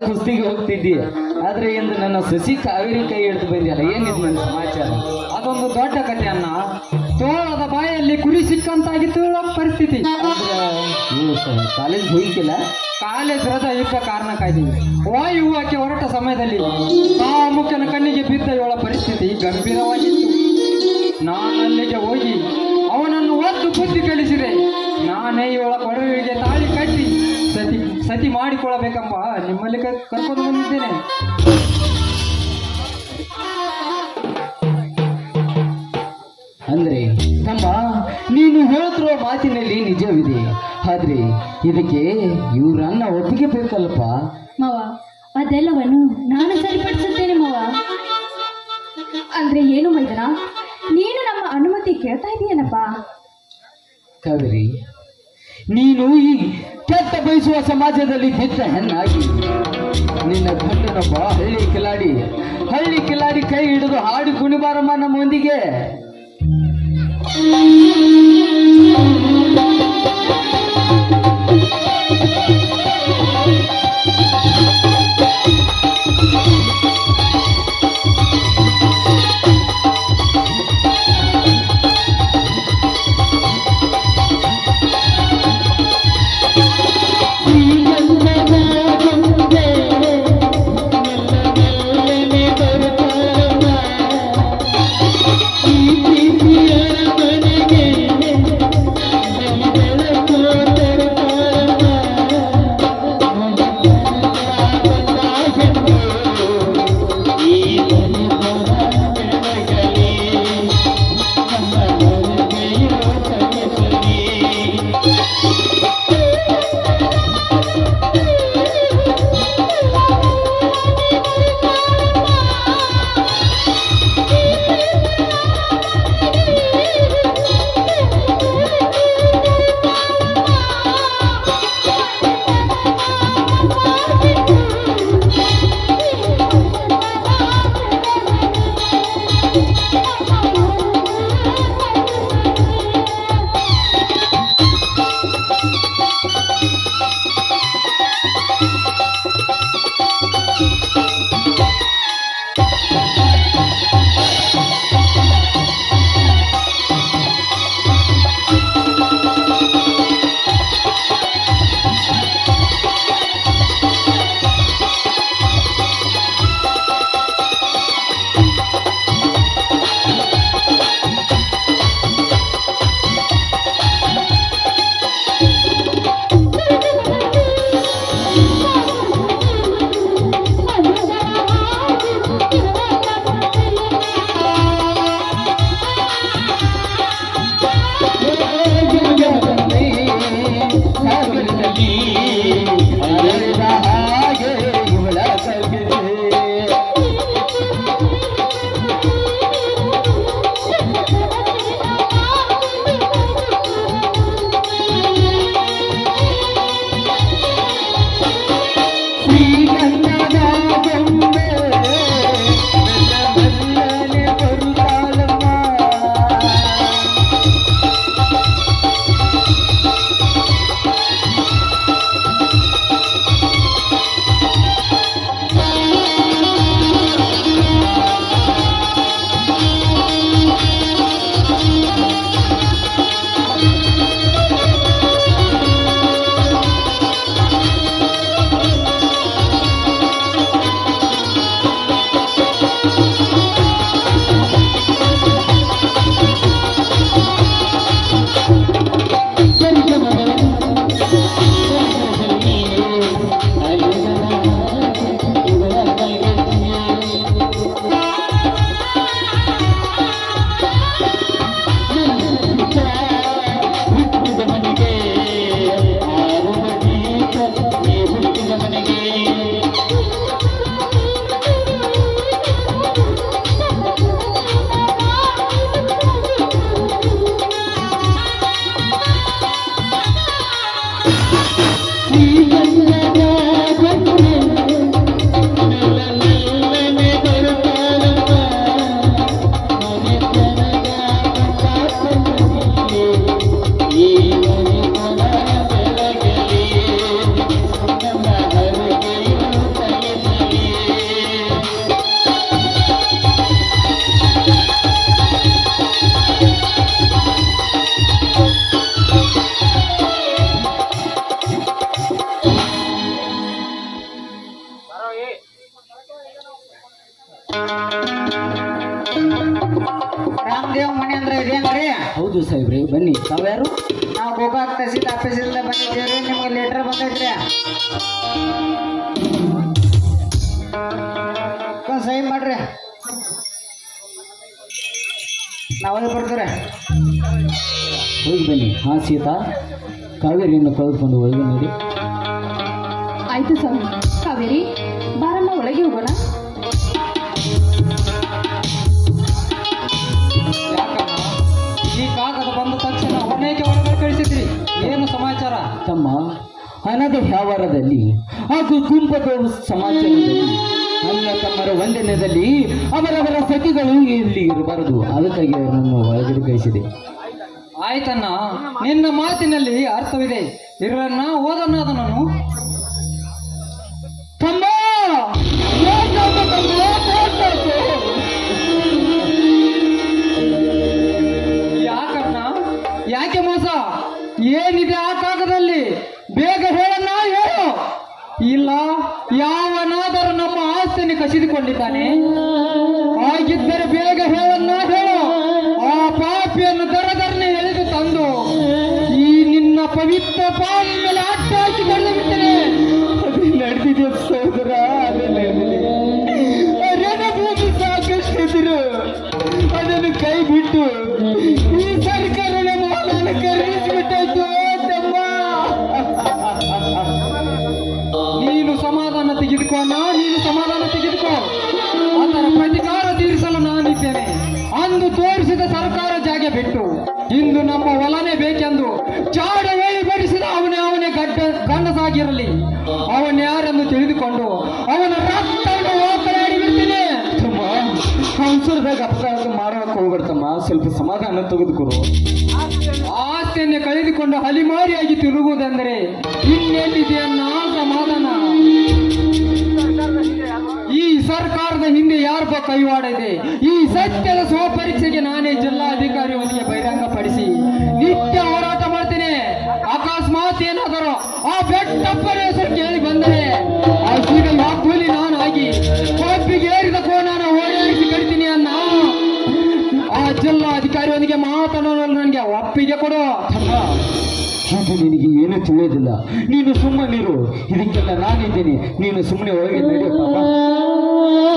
ಕುಸ್ತಿಗೆ ಹೋಗ್ತಿದ್ದೀಯ ಆದ್ರೆ ಇಂದು ನನ್ನ ಸಸಿ ಕಾವೇರಿ ಕೈ ಹಿಡಿದು ಬಂದಿಯಲ್ಲ ಏನಿದ್ ನನ್ನ ಸಮಾಚಾರ ಅದೊಂದು ದೊಡ್ಡ ಕಥೆ ಅನ್ನ ತೋಳದ ಬಾಯಲ್ಲಿ ಕುರಿ ಸಿಕ್ಕಂತಾಗಿತ್ತು ಹೇಳೋ ಪರಿಸ್ಥಿತಿ ಅಂದ್ರೆ ಕಾಲೇಜ್ ಹೋಗಿಲ್ಲ ಕಾಲೇಜ್ ರಜಾ ಇದ್ದ ಕಾರಣಕ್ಕಾಗಿದ್ದೀವಿ ವಾಯು ಹೂವಕ್ಕೆ ಹೊರಟ ಸಮಯದಲ್ಲಿ ಕಾಮುಖನ ಕಣ್ಣಿಗೆ ಬಿದ್ದ ಇವಳ ಪರಿಸ್ಥಿತಿ ಗಂಭೀರವಾಗಿತ್ತು ನಾನು ಅಲ್ಲಿಗೆ ಹೋಗಿ ಅವನನ್ನು ಒದ್ದು ಬುದ್ಧಿ ಕಲಿಸಿದೆ ನಾನೇ ಇವಳ ಕೊಡವಿಗೆ ತಾಳಿ ಕಟ್ಟಿ ಸತಿ ಸತಿ ಮಾಡಿಕೊಳ್ಳಬೇಕೆಂಬ ನಿಮ್ಮಲ್ಲಿ ಕ- ಕರ್ಕೊಂಡು ಬಂದಿದ್ದೇನೆ ಅಂದ್ರೆ ತಮ್ಮ ನೀನು ಹೇಳ್ತಿರೋ ಮಾತಿನಲ್ಲಿ ನಿಜವಿದೆ ಆದ್ರೆ ಇದಕ್ಕೆ ಇವ್ರನ್ನ ಒಪ್ಪಿಗೆ ಬೇಕಲ್ಲಪ್ಪ ಮಾವ ಅದೆಲ್ಲವನ್ನು ನಾನು ಸರಿಪಡಿಸುತ್ತೇನೆ ಮಾವ ಅಂದ್ರೆ ಏನು ಮೈದನ ನೀನು ನಮ್ಮ ಅನುಮತಿ ಕೇಳ್ತಾ ಇದೀಯನಪ್ಪ ಕಾವೇರಿ ನೀನು ಈ ಕೆಟ್ಟ ಬಯಸುವ ಸಮಾಜದಲ್ಲಿ ಬಿದ್ದ ಹೆಣ್ಣಾಗಿ ನಿನ್ನ ಗಂಡನೊಬ್ಬ ಹಳ್ಳಿ ಕಿಲಾಡಿ ಹಳ್ಳಿ ಕಿಲಾಡಿ ಕೈ ಹಿಡಿದು ಹಾಡಿ ಕುಣಿಬಾರಮ್ಮ ನಮ್ಮೊಂದಿಗೆ ಹಾಗೆ ಇವಳ ಕಲ್ಪಿದೆ ಶ್ರೀಗಂಧದ ಗೊಂಬೆ ಮೆಲ್ಲ ಮೆಲ್ಲನೆ ಬರುತ್ತಾಳಮ್ಮ ರಾಮದೇವ್ ಮನೆ ಅಂದ್ರೆ ಇದೇನ್ರಿ ಹೌದು ಸಾಹೇಬ್ರೆ ಬನ್ನಿ ತಾವ್ಯಾರು ನಾವು ಗೋಕಾಕ್ ತಹಸೀಲ್ ಆಫೀಸಿಂದ ಬಂದಿದ್ದೀವ್ರಿ ನಿಮ್ಗೆ ಲೆಟರ್ ಬಂದೈತ್ರಿ ಒಂದ್ ಸೈನ್ ಮಾಡ್ರಿ ನಾವೇ ಬರ್ತೀವ್ರಿ ಹೋಗಿ ಬನ್ನಿ ಹಾ ಸೀತಾ ಕಾವೇರಿಯನ್ನು ಕಳೆದುಕೊಂಡು ಒಳಗೆ ನೋಡಿ ಆಯ್ತು ಸ್ವಾಮಿ ಕಾವೇರಿ ಬಾರಮ್ಮ ಒಳಗೆ ಹೋಗೋಣ ಯಾಕಮ್ಮ ಈ ಕಾಗದ ಬಂದ ತಕ್ಷಣ ಹೊನೇಕೆ ಒಳಗೆ ಕಳಿಸಿದ್ರಿ ಏನು ಸಮಾಚಾರ ತಮ್ಮ ಹಣದ ವ್ಯವಹಾರದಲ್ಲಿ ಹಾಗೂ ಗುಂಪದ ಸಮಾಚಾರದಲ್ಲಿ ಅನ್ನ ತಮ್ಮರ ವಂದನೆಯಲ್ಲಿ ಅವರವರ ಸಖಿಗಳು ಇಲ್ಲಿ ಇರಬಾರದು ಅದಕ್ಕಾಗಿ ಅವರನ್ನು ಒಳಗಡೆ ಕಳಿಸಿದೆ ಆಯ್ತಣ್ಣ ನಿನ್ನ ಮಾತಿನಲ್ಲಿ ಅರ್ಥವಿದೆ ಇರನ್ನ ಓದನ್ನ ಅದು ನಾನು ತಮ್ಮ ಯಾಕಮ್ಮ ತಮ್ಮ? ಯಾಕಾಯ್ತು? ಯಾಕಣ್ಣ ಯಾಕೆ ಮೋಸ ಏನಿದೆ ಆ ಕಾಗದಲ್ಲಿ ಬೇಗ ಹೇಳಣ್ಣ ಹೇಳು ಇಲ್ಲ ಯಾವನಾದರೂ ನಮ್ಮ ಆಸ್ತಿಯನ್ನು ಕಸಿದುಕೊಂಡಿದ್ದಾನೆ ಹಾಗಿದ್ದರೆ ಬೇಗ ಹೇಳಣ್ಣ ಹೇಳು ಆ ಪಾಪಿಯನ್ನು ದರದರನೆ ಎಳೆದು ತಂದು ಈ ನಿನ್ನ ಪವಿತ್ರ ಪಾದ ಮೇಲೆ ಅಡ್ಡ ಹಾಕಿ ಬರೆದು ಬಿಟ್ಟನೆ ಅದು ನಡೆದಿದೆ ಸಹೋದರ ಅದು ನಡೆದಿದೆ ರಣಭೂಮಿ ಸಾಕಷ್ಟಿದ್ರು ಅದನ್ನು ಕೈ ಬಿಟ್ಟು ಈ ಸರ್ಕಾರ ನಮ್ಮ ಹೊಲನ ಕರೆದಿಸ್ಬಿಟ್ಟಾಯ್ತು ತಮ್ಮ ನೀನು ಸಮಾಧಾನ ತೆಗೆದುಕೋ ಅಣ್ಣ ನೀನು ಸಮಾಧಾನ ತೆಗೆದುಕೋ ಅದರ ಪ್ರತಿಕಾರ ತೀರಿಸಲು ನಾನಿದ್ದೇನೆ ಅಂದು ತೋರಿಸಿದ ಸರ್ಕಾರ ಜಾಗ ಬಿಟ್ಟು ಇಂದು ನಮ್ಮ ಹೊಲನೇ ಬೇಕೆಂದು ಚಾಡ ಹೇಳಿ ಬಡಿಸಿದ ಅವನೇ ಅವನೇ ಗಡ್ಡ ಗಂಡಸಾಗಿರಲಿ ಅವನ್ ಯಾರೆಂದು ತಿಳಿದುಕೊಂಡು ಅವನ ರಕ್ತವನ್ನು ಓಕಲಾಡಿ ಬಿಡ್ತೀನಿ ತಮ್ಮ ಅವಸರದಾಗ ಅಪಘಾತ ಮಾಡೋಕೆ ಹೋಗ್ಬೇಡ್ತಮ್ಮ ಸ್ವಲ್ಪ ಸಮಾಧಾನ ತೆಗೆದುಕೊಡು ಆಸ್ತಿಯನ್ನೇ ಕಳೆದುಕೊಂಡು ಹಲಿಮಾರಿಯಾಗಿ ತಿರುಗುವುದೆಂದರೆ ಇನ್ನೆಲ್ಲಿದೆಯನ್ನ ಸಮಾಧಾನ ಈ ಸರ್ಕಾರದ ಹಿಂದೆ ಯಾರ್ದೋ ಕೈವಾಡ ಇದೆ ಈ ಸತ್ಯದ ಸ್ವಪರೀಕ್ಷೆಗೆ ನಾನೇ ಜಿಲ್ಲಾಧಿಕಾರಿಯವನಿಗೆ ಬಹಿರಂಗಪಡಿಸಿ ನಿತ್ಯ ಹೋರಾಟ ಮಾಡ್ತೇನೆ ಅಕಸ್ಮಾತ್ ಏನಾದರೂ ಆ ಬೆಟ್ಟಪ್ಪನ ಹೆಸರು ಕೇಳಿ ಬಂದರೆ ಆ ಸೀದ ಕೂಲಿ ನಾನು ಆಗಿ ಕೊಬ್ಬಿಗೆ ಏರಿದ ಕೋಣನ ಓಡಾಡಿಸಿ ಕಡಿತೀನಿ ಅನ್ನ ಆ ಜಿಲ್ಲಾಧಿಕಾರಿಯವನಿಗೆ ಮಾತನಾಡಲು ನನಗೆ ಒಪ್ಪಿಗೆ ಕೊಡು ತಮ್ಮ ಇದು ನಿನಗೆ ಏನು ತಿಳಿಯೋದಿಲ್ಲ ನೀನು ಸುಮ್ಮನಿರು ಇದಕ್ಕೆಲ್ಲ ನಾನಿದ್ದೀನಿ ನೀನು ಸುಮ್ಮನೆ ಒಳಗೆ ನಡೆಯಪ್ಪ